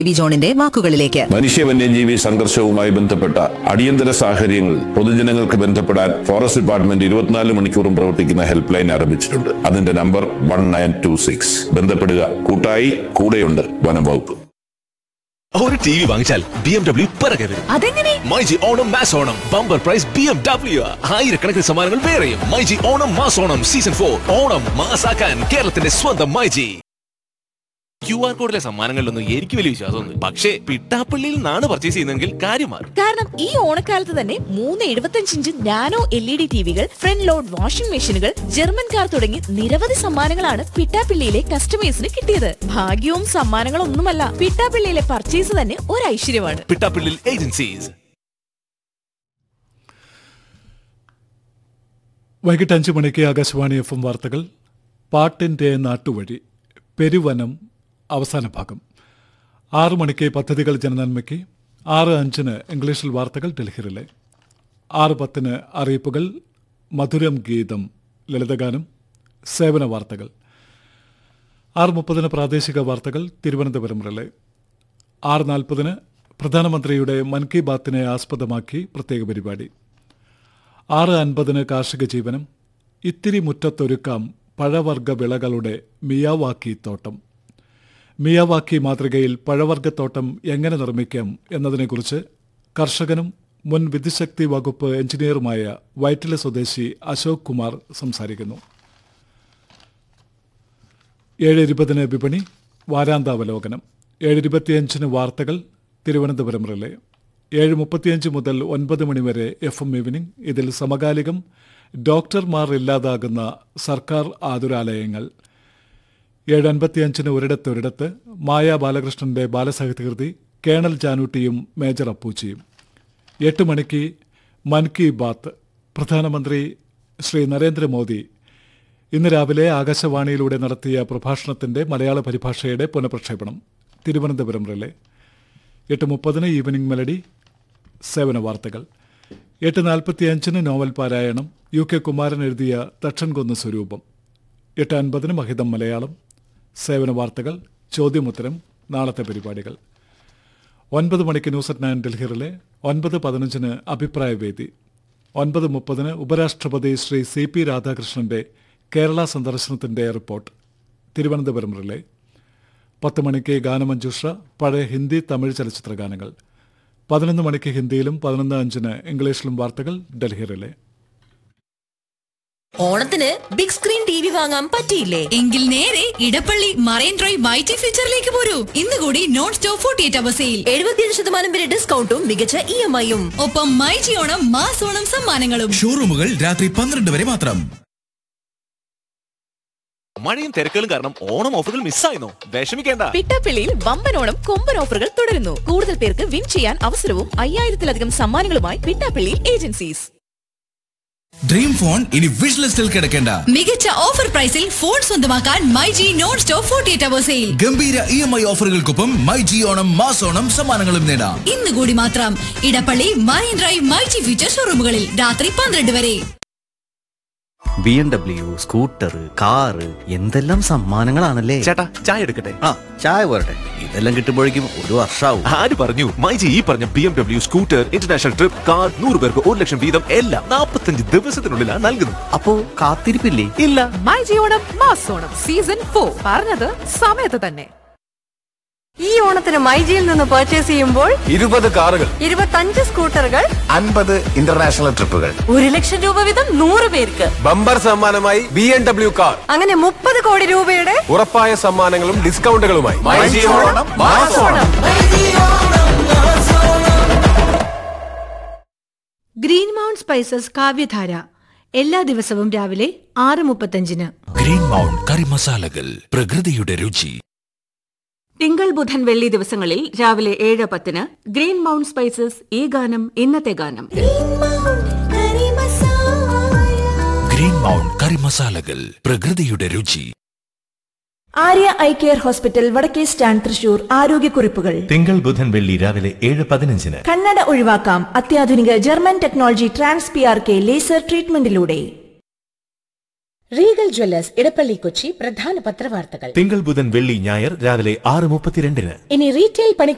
B ജോണിന്റെ വാക്കുകളിലേക്ക് മനുഷ്യ വന്യജീവി സംഘർഷവുമായി ബന്ധപ്പെട്ട അടിയന്തര സാഹചര്യങ്ങൾ പൊതുജനങ്ങൾക്ക് ബന്ധപ്പെടാൻ ഫോറസ്റ്റ് ഡിപ്പാർട്ട്മെന്റ് ഇരുപത്തിനാല് മണിക്കൂറും പ്രവർത്തിക്കുന്ന ഹെൽപ്പ് ലൈൻ ആരംഭിച്ചിട്ടുണ്ട് അതിന്റെ number one nine two six ബന്ധപ്പെടുക കൂട്ടായി കൂടെയുണ്ട് വനം വകുപ്പ് ഒരു ടി വി വാങ്ങിച്ചാൽ ബി എം ഡബ്ല്യു പിറകെ വരും അതെങ്ങനെ MyG Onam mass Onam bumper prize B M W ആയിരക്കണക്കിന് സമ്മാനങ്ങൾ വേറെയും MyG Onam mass Onam season for Onam മാസാക്കാൻ കേരളത്തിന്റെ സ്വന്തം മൈജി ക്യു ആർ കോഡിലെ സമ്മാനങ്ങളിലൊന്നും എനിക്ക് വലിയ വിശ്വാസമൊന്നും പക്ഷേ പിട്ടാപ്പള്ളിയിൽ നിന്നാണ് പർച്ചേസ് ചെയ്യുന്നതെങ്കിൽ കാര്യം മാറും കാരണം ഈ ഓണക്കാലത്ത് തന്നെ മൂന്ന് എഴുപത്തഞ്ച് inch nano L E D ടിവികൾ ഫ്രണ്ട് ലോഡ് വാഷിംഗ് മെഷീനുകൾ ജർമ്മൻ കാർ തുടങ്ങി നിരവധി സമ്മാനങ്ങളാണ് പിട്ടാപ്പിള്ളിയിലെ കസ്റ്റമേഴ്സിന് കിട്ടിയത് ഭാഗ്യവും സമ്മാനങ്ങളും ഒന്നുമല്ല പിട്ടാപ്പിള്ളിയിലെ പർച്ചേസ് തന്നെ ഒരു ഐശ്വര്യമാണ് പിട്ടാപ്പള്ളിയിൽ ഏജൻസീസ് വൈകിട്ട് അഞ്ച് മണിക്ക് ആകാശവാണി എഫ് എം വാർത്തകൾ പാട്ടിൻ്റെ നാട്ടുവഴി പെരുവനം അവസാന ഭാഗം ആറു മണിക്ക് പദ്ധതികൾ ജനനന്മയ്ക്ക് ആറ് അഞ്ചിന് ഇംഗ്ലീഷിൽ വാർത്തകൾ ഡൽഹിയിലെ ആറ് പത്തിന് അറിയിപ്പുകൾ മധുരം ഗീതം ലളിതഗാനം സേവന വാർത്തകൾ ആറ് മുപ്പതിന് പ്രാദേശിക വാർത്തകൾ തിരുവനന്തപുരം റിലേ ആറ് നാൽപ്പതിന് പ്രധാനമന്ത്രിയുടെ മൻ കി ബാത്തിനെ ആസ്പദമാക്കി പ്രത്യേക പരിപാടി ആറ് അൻപതിന് കാർഷിക ജീവനം ഇത്തിരി മുറ്റത്തൊരുക്കാം പഴവർഗ വിളകളുടെ മിയാവാക്കി തോട്ടം മിയാവാക്കി മാതൃകയിൽ പഴവർഗത്തോട്ടം എങ്ങനെ നിർമ്മിക്കാം എന്നതിനെക്കുറിച്ച് കർഷകനും മുൻ വിദ്യുശക്തി വകുപ്പ് എഞ്ചിനീയറുമായ വൈറ്റില സ്വദേശി അശോക് കുമാർ സംസാരിക്കുന്നു ഏഴ് ഇരുപതിന് വിപണി വാരാന്താവലോകനം ഏഴ് ഇരുപത്തിയഞ്ചിന് വാർത്തകൾ തിരുവനന്തപുരം റിലേ ഏഴ് മുപ്പത്തിയഞ്ച് മുതൽ ഒൻപത് മണിവരെ എഫ് എം ഈവനിംഗ് ഇതിൽ സമകാലികം ഡോക്ടർമാർ ഇല്ലാതാകുന്ന സർക്കാർ ആതുരാലയങ്ങൾ ഏഴ് അൻപത്തിയഞ്ചിന് ഒരിടത്തൊരിടത്ത് മായ ബാലകൃഷ്ണന്റെ ബാലസാഹിത്യകൃതി കേണൽ ജാനൂട്ടിയും മേജർ അപ്പൂച്ചിയും എട്ട് മണിക്ക് മൻ കി ബാത്ത് പ്രധാനമന്ത്രി ശ്രീ നരേന്ദ്രമോദി ഇന്ന് രാവിലെ ആകാശവാണിയിലൂടെ നടത്തിയ പ്രഭാഷണത്തിന്റെ മലയാള പരിഭാഷയുടെ പുനഃപ്രക്ഷേപണം തിരുവനന്തപുരം റിലേ എട്ട് മുപ്പതിന് ഈവനിംഗ് മെലഡി സേവന വാർത്തകൾ എട്ട് നാൽപ്പത്തിയഞ്ചിന് നോവൽ പാരായണം യു കെ കുമാരൻ എഴുതിയ തക്ഷൻകൊന്ന് സ്വരൂപം എട്ട് അൻപതിന് മഹിതം മലയാളം സേവന വാർത്തകൾ ചോദ്യമുത്തരം നാളത്തെ പരിപാടികൾ ഒൻപത് മണിക്ക് ന്യൂസ് അറ്റ് നയൻ ഡൽഹിയിലെ ഒൻപത് പതിനഞ്ചിന് അഭിപ്രായവേദി ഒൻപത് മുപ്പതിന് ഉപരാഷ്ട്രപതി ശ്രീ സി പി രാധാകൃഷ്ണന്റെ കേരള സന്ദർശനത്തിന്റെ റിപ്പോർട്ട് തിരുവനന്തപുരം റിലേ പത്ത് മണിക്ക് ഗാനമഞ്ജുഷ പഴയ ഹിന്ദി തമിഴ് ചലച്ചിത്ര ഗാനങ്ങൾ പതിനൊന്ന് മണിക്ക് ഹിന്ദിയിലും പതിനൊന്ന് അഞ്ചിന് ഇംഗ്ലീഷിലും വാർത്തകൾ ഡൽഹി റിലേ ഓണത്തിന് ബിഗ് സ്ക്രീൻ ടി വി വാങ്ങാൻ പറ്റിയില്ലേ എങ്കിൽ നേരെ ഇടപ്പള്ളി മറൈൻ ഡ്രൈവ് മൈറ്റി ഫീച്ചറിലേക്ക് പോരൂ ഇന്ന് കൂടി nonstop forty eight hour sale എഴുപത്തിയഞ്ച് ശതമാനം വരെ ഡിസ്കൗണ്ടും മികച്ച ഇ എം ഐയും ഒപ്പം മൈജി ഓണം മാസ് ഓണം സമ്മാനങ്ങളും ഷോറൂമുകൾ രാത്രി പന്ത്രണ്ട് വരെ മാത്രം മഴയും തിരക്കുകളും കാരണം ഓണം ഓഫറുകൾ മിസ്സായിരുന്നു വിഷമിക്കേണ്ട പിട്ടാപ്പിള്ളിയിൽ വമ്പനോണം കൊമ്പൻ ഓഫറുകൾ തുടരുന്നു കൂടുതൽ പേർക്ക് വിൻ ചെയ്യാൻ അവസരവും അയ്യായിരത്തിലധികം സമ്മാനങ്ങളുമായി പിട്ടാപ്പിള്ളി ഏജൻസീസ് ഡ്രീം ഫോൺ ഇനി വിഷ് ലിസ്റ്റിൽ കിടക്കേണ്ട മികച്ച ഓഫർ പ്രൈസിൽ ഫോൺ സ്വന്തമാക്കാൻ MyG nonstop forty eight hour sale ഗംഭീര ഇ എം ഐ ഓഫറുകൾക്കൊപ്പം my G Onam mass Onam സമ്മാനങ്ങളും നേടാം ഇന്ന് കൂടി മാത്രം Edappally marine drive MyG feature ഷോറൂമുകളിൽ രാത്രി പന്ത്രണ്ട് വരെ B M W scooter car എന്തെല്ലാം സമ്മാനങ്ങളാണല്ലേ ചേട്ടാ ചായ എടുക്കട്ടെ ആ ചായ പോരട്ടെ ഇതെല്ലാം കിട്ടുമ്പോഴേക്കും ഒരു വർഷാവും ആര് പറഞ്ഞു മൈജി ഈ പറഞ്ഞ B M W scooter international trip car നൂറ് പേർക്ക് ഒരു ലക്ഷം വീതം എല്ലാം നാൽപ്പത്തഞ്ച് ദിവസത്തിനുള്ളിലാണ് നൽകുന്നത് അപ്പോ കാത്തിരിപ്പില്ലേ ഇല്ല myG Onam mass Onam season for പറഞ്ഞത് സമയത്ത് തന്നെ ഈ ഓണത്തിന് മൈജിയിൽ നിന്ന് പർച്ചേസ് ചെയ്യുമ്പോൾ ഇരുപത് കാറുകൾ ഇരുപത്തഞ്ച് സ്കൂട്ടറുകൾ അൻപത് ഇന്റർനാഷണൽ ട്രിപ്പുകൾ ഒരു ലക്ഷം രൂപ വീതം നൂറ് പേർക്ക് ബമ്പർ സമ്മാനമായി ബി എം ഡബ്ല്യു കാർ അങ്ങനെ മുപ്പത് കോടി രൂപയുടെ ഉറപ്പായ സമ്മാനങ്ങളും ഡിസ്കൗണ്ടുകളുമായി ഗ്രീൻ മൗണ്ട് സ്പൈസസ് കാവ്യധാര എല്ലാ ദിവസവും രാവിലെ ആറ് മുപ്പത്തഞ്ചിന് ഗ്രീൻ മൗണ്ട് കറി മസാലകൾ പ്രകൃതിയുടെ രുചി തിങ്കൾ ബുധൻ വെള്ളി ദിവസങ്ങളിൽ രാവിലെ ഏഴ് പത്തിന് ഗ്രീൻ മൗണ്ട് സ്പൈസസ് ഈ ഗാനം ഇന്നത്തെ ഗാനം ഗ്രീൻ മൗണ്ട് കറി മസാലകൾ പ്രകൃതിയുടെ രുചി ആര്യ ഐ കെയർ ഹോസ്പിറ്റൽ വടക്കേ സ്റ്റാൻഡ് തൃശൂർ ആരോഗ്യക്കുറിപ്പുകൾ തിങ്കൾ ബുധൻ വെള്ളി രാവിലെ ഏഴ് പതിനഞ്ചിന് കണ്ണട ഒഴിവാക്കാം അത്യാധുനിക German technology trans P R K laser ട്രീറ്റ്മെന്റിലൂടെ റീഗൽ ജ്വല്ലേഴ്സ് ഇടപ്പള്ളി കൊച്ചി പ്രധാന പത്രവാർത്തകൾ തിങ്കൾ ബുധൻ വെള്ളി ഞായർ രാവിലെ ആറ് മുപ്പത്തിരണ്ടിന് ഇനി റീറ്റെയിൽ പണി